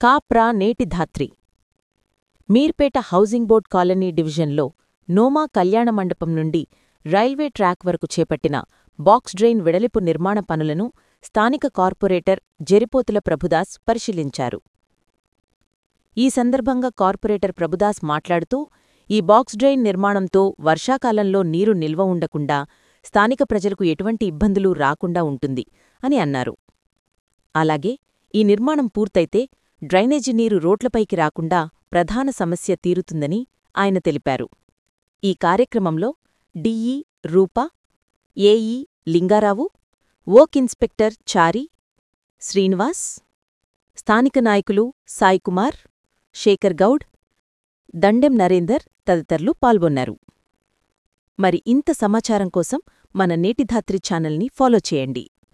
Kapra Neti Dhatri Meerpet housing board colony డివిజన్లో నోమా కళ్యాణ మండపం నుండి రైల్వే ట్రాక్ వరకు చేపట్టిన బాక్స్ డ్రైన్ వెడలిపు నిర్మాణ పనులను స్థానిక కార్పొరేటర్ జరిపోతుల ప్రభుదాస్ పరిశీలించారు ఈ సందర్భంగా కార్పొరేటర్ ప్రభుదాస్ మాట్లాడుతూ ఈ బాక్స్ డ్రైన్ నిర్మాణంతో వర్షాకాలంలో నీరు నిల్వ ఉండకుండా స్థానిక ప్రజలకు ఎటువంటి ఇబ్బందులు రాకుండా ఉంటుంది అని అన్నారు అలాగే ఈ నిర్మాణం పూర్తయితే డ్రైనేజీ నీరు రోడ్లపైకి రాకుండా ప్రధాన సమస్య తీరుతుందని ఆయన తెలిపారు ఈ కార్యక్రమంలో DE Rupa AE Lingarao work inspector Chari Srinivas స్థానిక నాయకులు సాయికుమార్ శేఖర్ గౌడ్ దండెం నరేందర్ తదితరులు పాల్గొన్నారు మరి ఇంత సమాచారం కోసం మన నేటిధాత్రి ఛానల్ని ఫాలో చేయండి